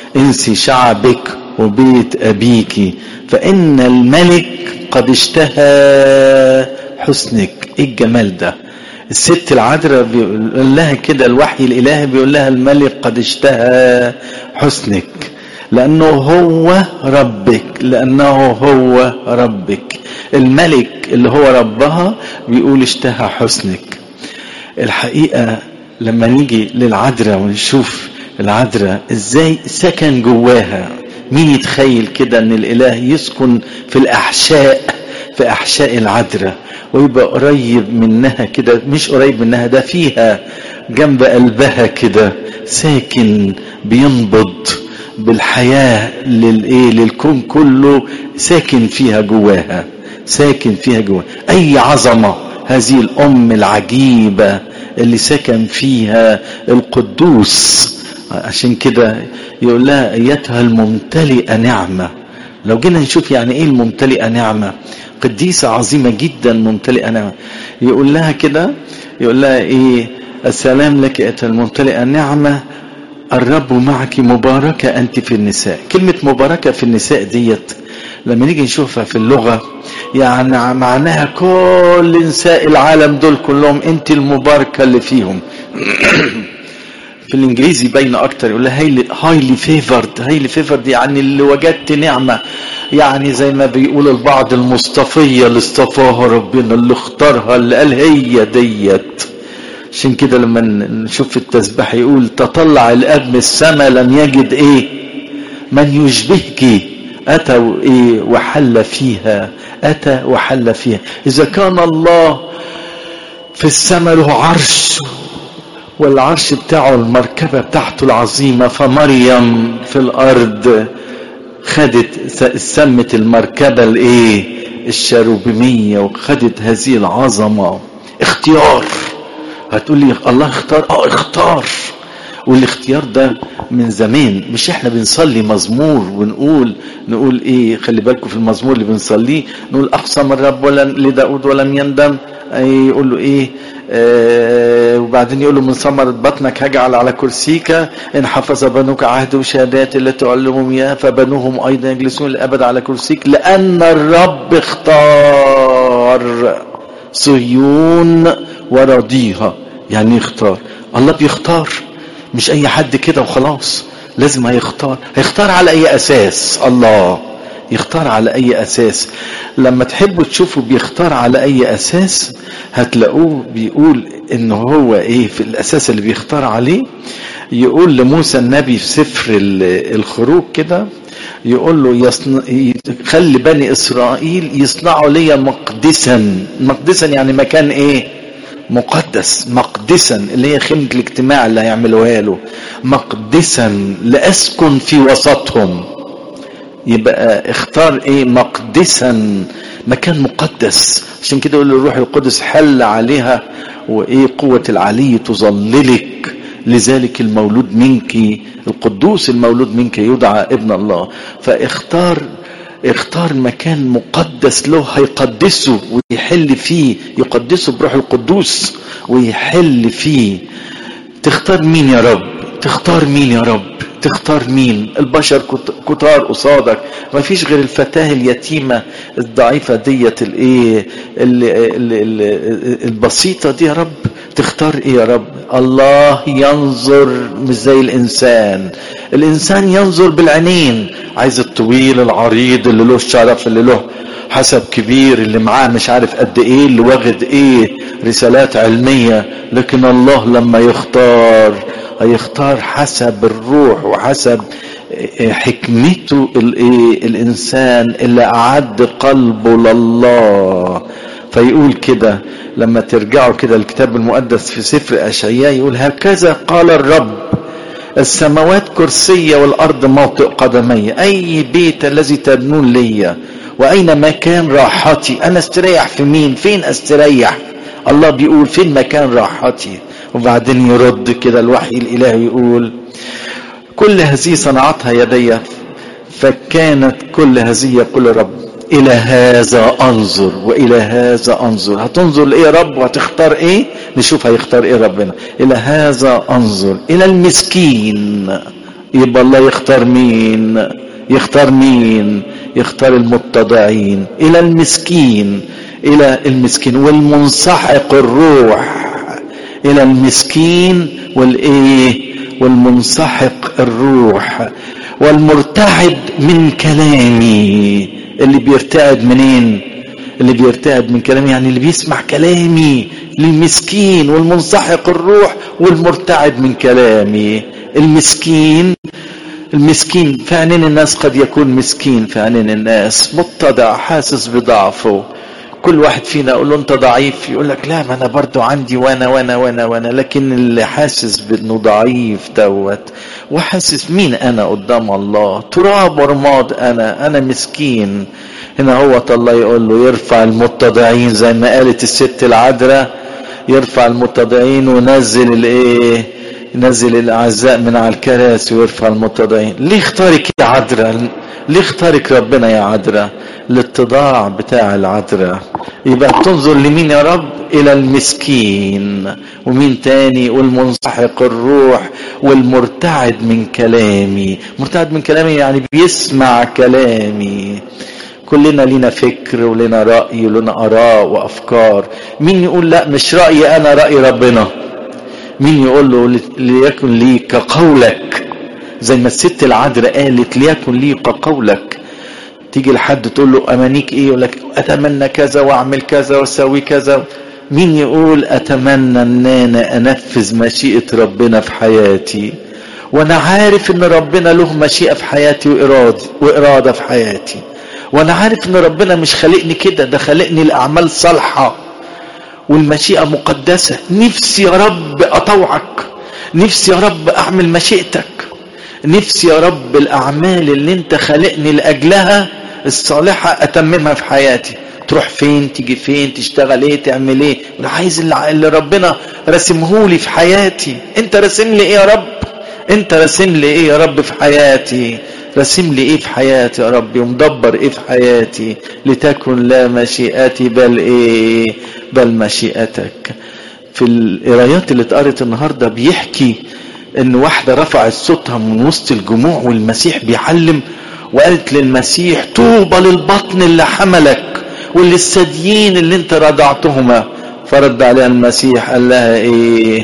انسي شعبك وبيت أبيك فإن الملك قد اشتهى حسنك ايه الجمال ده الست العذراء بيقول لها كده الوحي الالهي بيقول لها الملك قد اشتهى حسنك لانه هو ربك لانه هو ربك الملك اللي هو ربها بيقول اشتهى حسنك الحقيقه لما نيجي للعذراء ونشوف العذراء ازاي سكن جواها مين يتخيل كده ان الاله يسكن في الاحشاء في احشاء العذراء ويبقى قريب منها كده مش قريب منها ده فيها جنب قلبها كده ساكن بينبض بالحياة للايه للكون كله ساكن فيها جواها ساكن فيها جواها اي عظمة هذه الام العجيبة اللي سكن فيها القدوس عشان كده يقول لها ايتها الممتلئة نعمة لو جينا نشوف يعني ايه الممتلئة نعمة قديسة عظيمة جدا ممتلئة نعمة يقول لها كده يقول لها ايه السلام لك أيتها الممتلئة نعمة الرب معك مباركة أنت في النساء كلمة مباركة في النساء ديت لما نيجي نشوفها في اللغة يعني معناها كل نساء العالم دول كلهم أنت المباركة اللي فيهم في الانجليزي باينه اكتر يقول لها هايلي فيفرد هايلي فيفرد يعني اللي وجدت نعمه يعني زي ما بيقول البعض المصطفيه اللي اصطفاها ربنا اللي اختارها اللي قال هي ديت عشان كده لما نشوف في التسبيح يقول تطلع الاب من السماء لم يجد ايه من يشبهك اتى ايه وحل فيها اتى وحل فيها اذا كان الله في السماء له عرش والعرش بتاعه المركبة بتاعته العظيمة فمريم في الأرض خدت سمت المركبة الايه الشروبيمية وخدت هذه العظمة اختيار هتقول لي الله اختار اه اختار والاختيار ده من زمان مش احنا بنصلي مزمور ونقول نقول ايه خلي بالكم في المزمور اللي بنصليه نقول اقسم الرب ولن لداود ولم يندم يقول له ايه آه وبعدين يقول له من ثمرة بطنك هجعل على كرسيك إن حفظ بنوك عهد وشهادات التي تعلمهم إياها فبنوهم أيضا يجلسون للأبد على كرسيك لأن الرب اختار صهيون ورضيها يعني يختار الله بيختار مش أي حد كده وخلاص لازم هيختار هيختار على أي أساس الله يختار على اي اساس لما تحبوا تشوفوا بيختار على اي اساس هتلاقوه بيقول ان هو ايه في الاساس اللي بيختار عليه يقول لموسى النبي في سفر الخروج كده يقول له يصن... خلي بني اسرائيل يصنعوا لي مقدسا مقدسا يعني مكان ايه مقدس مقدسا اللي هي خيمه الاجتماع اللي هيعملوها له مقدسا لاسكن في وسطهم يبقى اختار ايه مقدسا مكان مقدس عشان كده يقول الروح القدس حل عليها وايه قوة العلي تظللك لذلك المولود منك القدوس المولود منك يدعى ابن الله فاختار اختار مكان مقدس له هيقدسه ويحل فيه يقدسه بروح القدوس ويحل فيه تختار مين يا رب تختار مين يا رب تختار مين البشر كتار قصادك ما فيش غير الفتاة اليتيمة الضعيفة ديت الايه البسيطة دي يا رب تختار ايه يا رب الله ينظر مش زي الانسان الانسان ينظر بالعينين عايز الطويل العريض اللي له الشرف اللي له حسب كبير اللي معاه مش عارف قد ايه اللي واخد ايه رسالات علمية لكن الله لما يختار هيختار حسب الروح وحسب حكمته الانسان اللي اعد قلبه لله فيقول كده لما ترجعوا كده الكتاب المقدس في سفر اشعياء يقول هكذا قال الرب السماوات كرسية والارض موطئ قدمي اي بيت الذي تبنون لي واين مكان راحتي انا استريح في مين فين استريح الله بيقول فين مكان راحتي وبعدين يرد كده الوحي الالهي يقول كل هذه صنعتها يدي فكانت كل هذه يقول الرب الى هذا انظر والى هذا انظر هتنظر لايه يا رب وهتختار ايه نشوف هيختار ايه ربنا الى هذا انظر الى المسكين يبقى الله يختار مين يختار مين يختار المتضعين الى المسكين الى المسكين والمنسحق الروح الى المسكين والايه والمنسحق الروح والمرتعد من كلامي اللي بيرتعد منين اللي بيرتعد من كلامي يعني اللي بيسمع كلامي للمسكين والمنسحق الروح والمرتعد من كلامي المسكين المسكين في عينين الناس قد يكون مسكين في عينين الناس متضع حاسس بضعفه كل واحد فينا يقول له انت ضعيف يقول لك لا ما انا برضو عندي وانا وانا وانا وانا لكن اللي حاسس بانه ضعيف دوت وحاسس مين انا قدام الله تراب ورماد انا انا مسكين هنا هو الله يقول له يرفع المتضعين زي ما قالت الست العذراء يرفع المتضعين وينزل الايه ينزل الاعزاء من على الكراسي ويرفع المتضعين ليه اختارك يا عذراء ليه اختارك ربنا يا عذراء الاتضاع بتاع العذراء يبقى تنظر لمين يا رب الى المسكين ومين تاني والمنسحق الروح والمرتعد من كلامي مرتعد من كلامي يعني بيسمع كلامي كلنا لنا فكر ولنا رأي ولنا آراء وأفكار مين يقول لا مش رأيي أنا رأي ربنا مين يقول له ليكن لي كقولك زي ما الست العذراء قالت ليكن لي كقولك تيجي لحد تقول له امانيك ايه يقول لك اتمنى كذا واعمل كذا واسوي كذا مين يقول اتمنى ان انا انفذ مشيئه ربنا في حياتي وانا عارف ان ربنا له مشيئه في حياتي واراده واراده في حياتي وانا عارف ان ربنا مش خلقني كده ده خلقني لاعمال صالحه والمشيئه مقدسه نفسي يا رب اطوعك نفسي يا رب اعمل مشيئتك نفسي يا رب الاعمال اللي انت خلقني لاجلها الصالحه اتممها في حياتي تروح فين تيجي فين تشتغل ايه تعمل ايه انا عايز اللي ربنا رسمهولي في حياتي انت راسم لي ايه يا رب انت راسم لي ايه يا رب في حياتي راسم لي ايه في حياتي يا رب ومدبر ايه في حياتي لتكن لا مشيئتي بل ايه بل مشيئتك في القرايات اللي اتقرت النهارده بيحكي ان واحده رفعت صوتها من وسط الجموع والمسيح بيعلم وقالت للمسيح طوبى للبطن اللي حملك وللثديين اللي انت رضعتهما فرد عليها المسيح قال لها ايه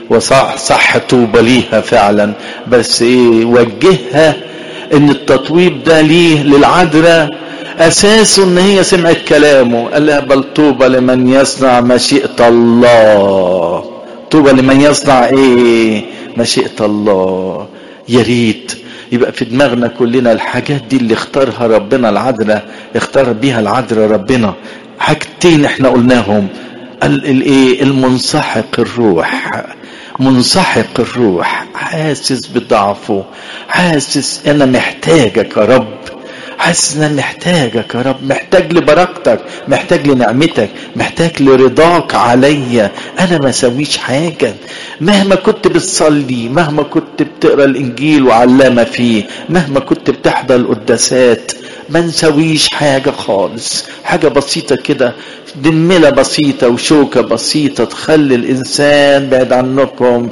وصح صح طوبى ليها فعلا بس ايه وجهها ان التطويب ده ليه للعذراء اساسه ان هي سمعت كلامه قال لها بل طوبى لمن يصنع مشيئه الله طوبى لمن يصنع ايه مشيئه الله يا ريت يبقى في دماغنا كلنا الحاجات دي اللي اختارها ربنا العذراء اختار بيها العذراء ربنا حاجتين احنا قلناهم الايه المنسحق الروح منسحق الروح حاسس بضعفه حاسس انا محتاجك يا رب حاسس ان انا محتاجك يا رب محتاج لبركتك محتاج لنعمتك محتاج لرضاك عليا انا ما سويش حاجه مهما كنت بتصلي مهما كنت بتقرا الانجيل وعلامه فيه مهما كنت بتحضر القداسات ما نسويش حاجة خالص حاجة بسيطة كده دملة بسيطة وشوكة بسيطة تخلي الإنسان بعد عنكم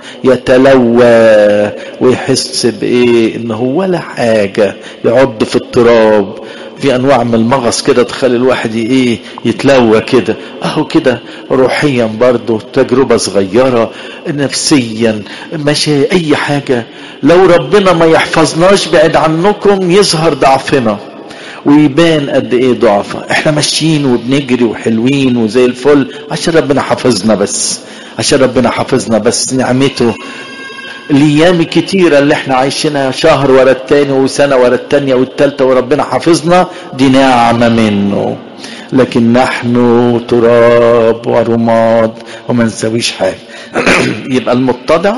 يتلوى ويحس بإيه إن هو ولا حاجة يعض في التراب في انواع من المغص كده تخلي الواحد ايه يتلوى كده اهو كده روحيا برضه تجربة صغيرة نفسيا ماشي اي حاجة لو ربنا ما يحفظناش بعد عنكم يظهر ضعفنا ويبان قد ايه ضعفة احنا ماشيين وبنجري وحلوين وزي الفل عشان ربنا حافظنا بس عشان ربنا حافظنا بس نعمته الايام الكتيرة اللي احنا عايشينها شهر ورا التاني وسنة ورا التانية والتالتة وربنا حافظنا دي نعمة منه لكن نحن تراب ورماد وما نسويش حاجة يبقى المتضع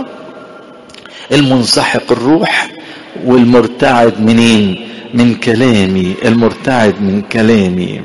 المنسحق الروح والمرتعد منين من كلامي المرتعد من كلامي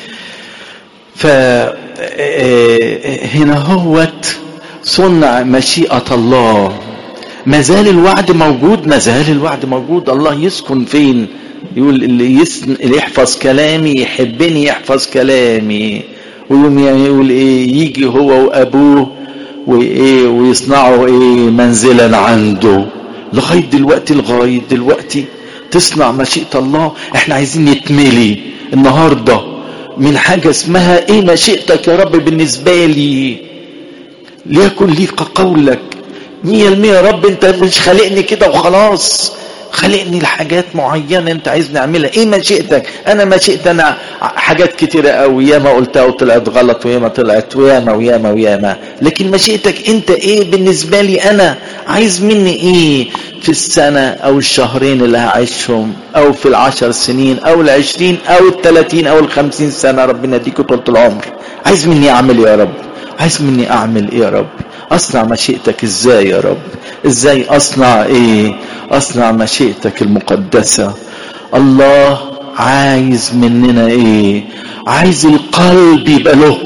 فهنا هوت صنع مشيئة الله ما زال الوعد موجود ما زال الوعد موجود الله يسكن فين يقول اللي, يسن اللي يحفظ كلامي يحبني يحفظ كلامي ويقوم يقول ايه يجي هو وابوه وايه ويصنعوا ايه منزلا عنده لغاية دلوقتي لغاية دلوقتي تصنع مشيئة الله احنا عايزين نتملي النهاردة من حاجة اسمها ايه مشيئتك يا رب بالنسبة لي ليكن لي قولك مية المية يا رب انت مش خالقني كده وخلاص خلقني لحاجات معينة انت عايزني اعملها ايه مشيئتك انا مشيئتي انا حاجات كتيرة قوي ياما قلتها وطلعت غلط وياما طلعت وياما وياما وياما لكن مشيئتك انت ايه بالنسبة لي انا عايز مني ايه في السنة او الشهرين اللي هعيشهم او في العشر سنين او العشرين او الثلاثين او الخمسين سنة ربنا يديك طولة العمر عايز مني اعمل يا رب عايز مني اعمل ايه يا رب اصنع مشيئتك ازاي يا رب ازاي اصنع ايه اصنع مشيئتك المقدسة الله عايز مننا ايه عايز القلب يبقى له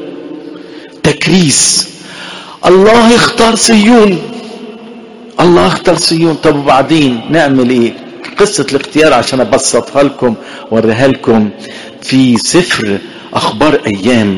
تكريس الله اختار صيون الله اختار صيون طب وبعدين نعمل ايه قصة الاختيار عشان ابسطها لكم واريها لكم في سفر اخبار ايام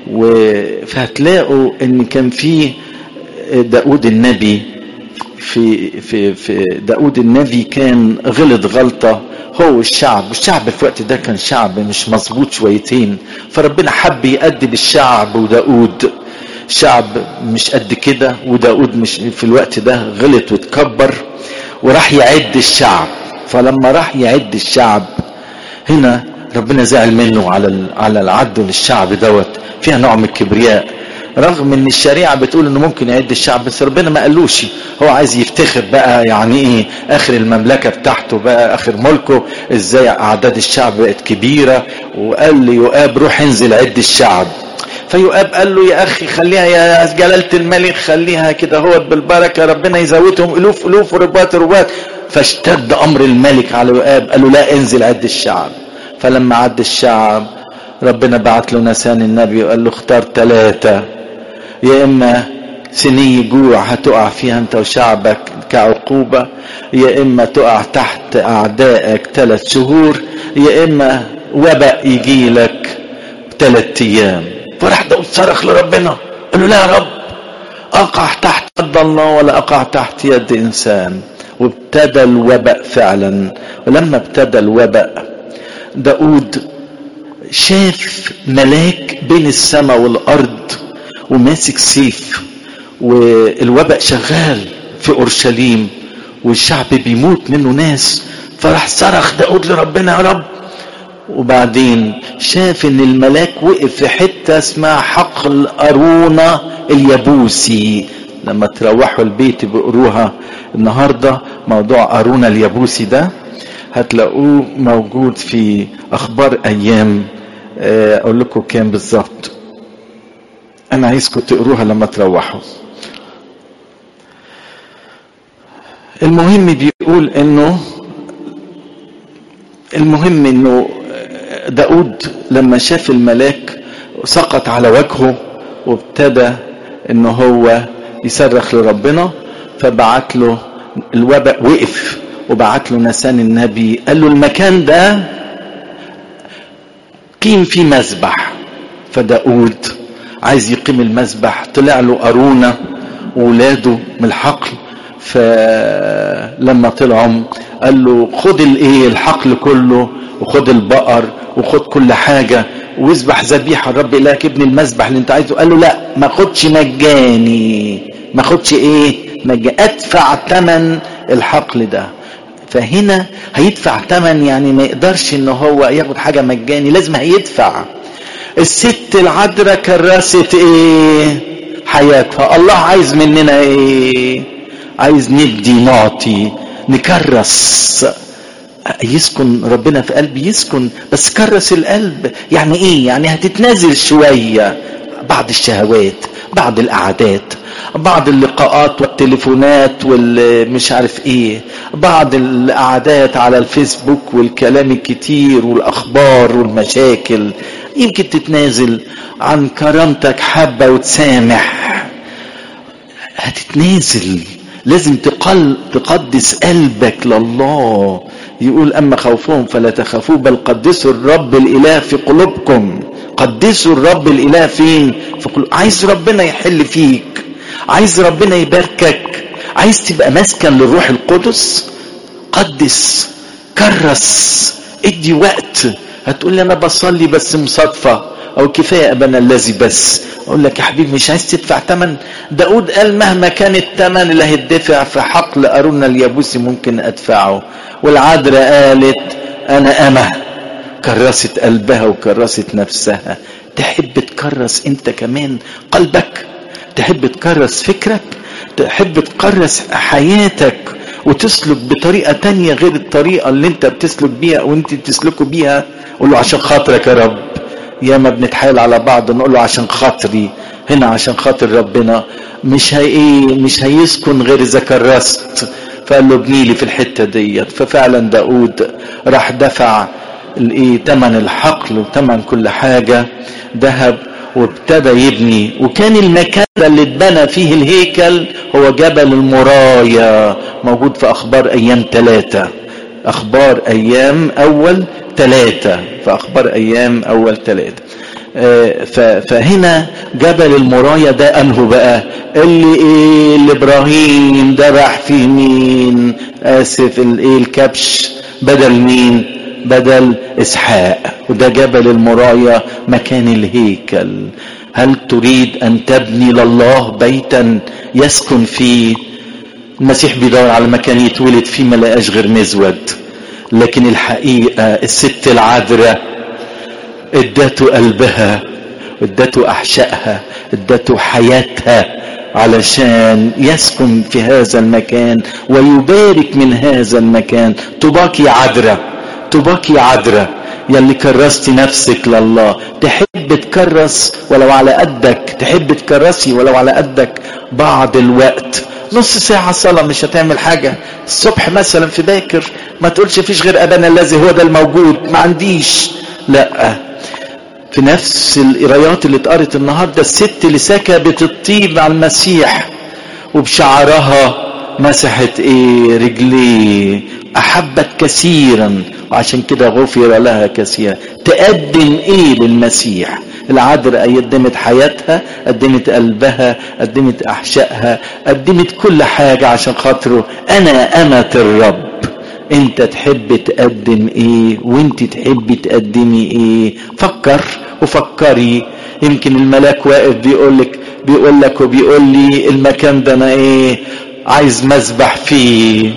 فهتلاقوا ان كان في داود النبي في في في داود النبي كان غلط غلطة هو والشعب والشعب في الوقت ده كان شعب مش مظبوط شويتين فربنا حب يأدب الشعب وداود شعب مش قد كده وداود مش في الوقت ده غلط وتكبر وراح يعد الشعب فلما راح يعد الشعب هنا ربنا زعل منه على على العد للشعب دوت فيها نوع من الكبرياء رغم ان الشريعه بتقول انه ممكن يعد الشعب بس ربنا ما قالوش هو عايز يفتخر بقى يعني ايه اخر المملكه بتاعته بقى اخر ملكه ازاي اعداد الشعب بقت كبيره وقال ليؤاب روح انزل عد الشعب فيؤاب قال له يا اخي خليها يا جلاله الملك خليها كده هو بالبركه ربنا يزودهم الوف الوف وربات ربات فاشتد امر الملك على يؤاب قال له لا انزل عد الشعب فلما عد الشعب ربنا بعت له نسان النبي وقال له اختار ثلاثة يا إما سني جوع هتقع فيها أنت وشعبك كعقوبة يا إما تقع تحت أعدائك ثلاث شهور يا إما وباء يجي لك ثلاث أيام فراح داود صرخ لربنا قال له لا يا رب أقع تحت يد الله ولا أقع تحت يد إنسان وابتدى الوباء فعلا ولما ابتدى الوباء داود شاف ملاك بين السماء والارض وماسك سيف والوباء شغال في اورشليم والشعب بيموت منه ناس فراح صرخ داود لربنا يا رب وبعدين شاف ان الملاك وقف في حته اسمها حقل ارونه اليابوسي لما تروحوا البيت بقروها النهارده موضوع ارونه اليابوسي ده هتلاقوه موجود في اخبار ايام اقول لكم كام بالظبط انا عايزكم تقروها لما تروحوا المهم بيقول انه المهم انه داود لما شاف الملاك سقط على وجهه وابتدى انه هو يصرخ لربنا فبعت له الوباء وقف وبعت له نسان النبي قال له المكان ده قيم فيه مذبح فداود عايز يقيم المذبح طلع له أرونة وولاده من الحقل فلما طلعوا قال له خد الايه الحقل كله وخد البقر وخد كل حاجة واذبح ذبيحة الرب إلهك ابن المذبح اللي انت عايزه قال له لا ما خدش مجاني ما خدش ايه مجاني ادفع ثمن الحقل ده فهنا هيدفع ثمن يعني ما يقدرش ان هو ياخد حاجة مجاني لازم هيدفع الست العذراء كرست ايه حياتها الله عايز مننا ايه عايز ندي نعطي نكرس يسكن ربنا في قلبي يسكن بس كرس القلب يعني ايه يعني هتتنازل شوية بعض الشهوات بعض القعدات بعض اللقاءات والتليفونات والمش عارف ايه بعض القعدات على الفيسبوك والكلام الكتير والاخبار والمشاكل يمكن تتنازل عن كرامتك حبة وتسامح هتتنازل لازم تقل تقدس قلبك لله يقول اما خوفهم فلا تخافوا بل قدسوا الرب الاله في قلوبكم قدسوا الرب الاله فين في قلوب عايز ربنا يحل فيك عايز ربنا يباركك عايز تبقى مسكن للروح القدس قدس كرس ادي وقت هتقول لي انا بصلي بس مصادفة او كفاية ابانا الذي بس اقول لك يا حبيبي مش عايز تدفع تمن داود قال مهما كان التمن اللي هيدفع في حقل ارون اليابوسي ممكن ادفعه والعذراء قالت انا امه كرست قلبها وكرست نفسها تحب تكرس انت كمان قلبك تحب تكرس فكرك تحب تكرس حياتك وتسلك بطريقة تانية غير الطريقة اللي انت بتسلك بيها وانت بتسلكوا بيها قول له عشان خاطرك يا رب يا ما بنتحايل على بعض نقول له عشان خاطري هنا عشان خاطر ربنا مش هي ايه مش هيسكن غير اذا كرست فقال له ابني لي في الحته ديت ففعلا داود راح دفع الايه تمن الحقل وتمن كل حاجه ذهب وابتدى يبني وكان المكان اللي اتبنى فيه الهيكل هو جبل المرايا موجود في اخبار ايام ثلاثه اخبار ايام اول ثلاثه في اخبار ايام اول ثلاثه فهنا جبل المرايا ده انه بقى اللي ايه اللي ابراهيم ذبح فيه مين اسف الايه الكبش بدل مين بدل اسحاق وده جبل المرايا مكان الهيكل هل تريد ان تبني لله بيتا يسكن فيه المسيح بيدور على مكان يتولد فيه ما لقاش غير مزود لكن الحقيقه الست العذراء ادته قلبها ادته احشائها ادته حياتها علشان يسكن في هذا المكان ويبارك من هذا المكان طباك يا عذراء طباك يا عذراء يلي كرستي نفسك لله تحب تكرس ولو على قدك تحب تكرسي ولو على قدك بعض الوقت نص ساعة صلاة مش هتعمل حاجة الصبح مثلا في باكر ما تقولش فيش غير أبانا الذي هو ده الموجود ما عنديش لا في نفس القرايات اللي اتقرت النهارده الست اللي سكبت الطيب على المسيح وبشعرها مسحت ايه رجليه احبت كثيرا وعشان كده غفر لها كثيرا تقدم ايه للمسيح العذراء قدمت حياتها قدمت قلبها قدمت احشائها قدمت كل حاجه عشان خاطره انا امه الرب انت تحب تقدم ايه وانت تحبي تقدمي ايه فكر وفكري يمكن الملاك واقف بيقول لك بيقول لك وبيقول لي المكان ده انا ايه عايز مسبح فيه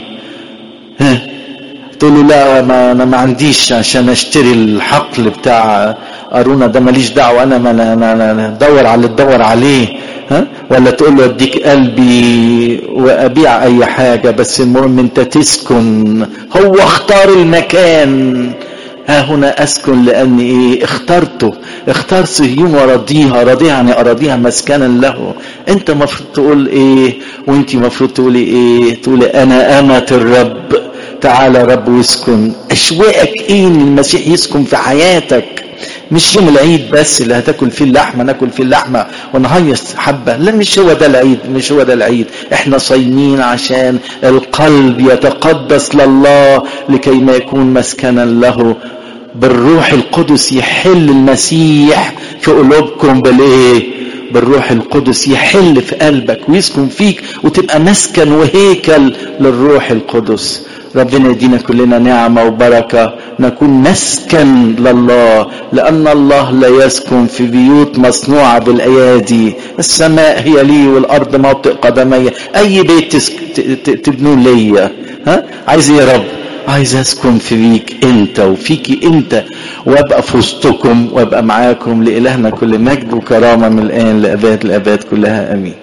ها تقول له لا ما انا ما عنديش عشان اشتري الحقل بتاع ارونا ده ماليش دعوه انا ما انا انا ادور على اللي تدور عليه ها ولا تقول له اديك قلبي وابيع اي حاجه بس المهم انت تسكن هو اختار المكان ها هنا اسكن لاني ايه اخترته اختار صهيون ورضيها رضيها يعني اراضيها مسكنا له انت المفروض تقول ايه وانت المفروض تقولي ايه تقولي انا امه الرب تعالى رب واسكن اشواقك ايه ان المسيح يسكن في حياتك مش يوم العيد بس اللي هتاكل فيه اللحمه ناكل فيه اللحمه ونهيص حبه لا مش هو ده العيد مش هو ده العيد احنا صايمين عشان القلب يتقدس لله لكي ما يكون مسكنا له بالروح القدس يحل المسيح في قلوبكم بالايه بالروح القدس يحل في قلبك ويسكن فيك وتبقى مسكن وهيكل للروح القدس ربنا يدينا كلنا نعمة وبركة نكون مسكن لله لأن الله لا يسكن في بيوت مصنوعة بالأيادي السماء هي لي والأرض موطئ قدمي أي بيت تبنوه ليا ها عايز يا رب عايز اسكن فيك انت وفيكي انت وابقى في وسطكم وابقى معاكم لالهنا كل مجد وكرامه من الان لاباد الاباد كلها امين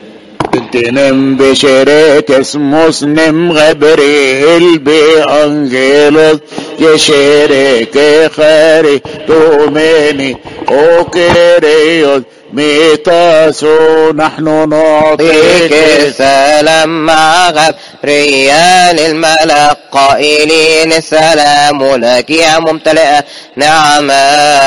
تنم بشريت اسموس نم غبريل بأنجيلوس يشرك خاري توميني أوكيريوس ميتاسو نحن نعطيك سلام مع غبريال الملك قائلين السلام لك يا ممتلئة نعمة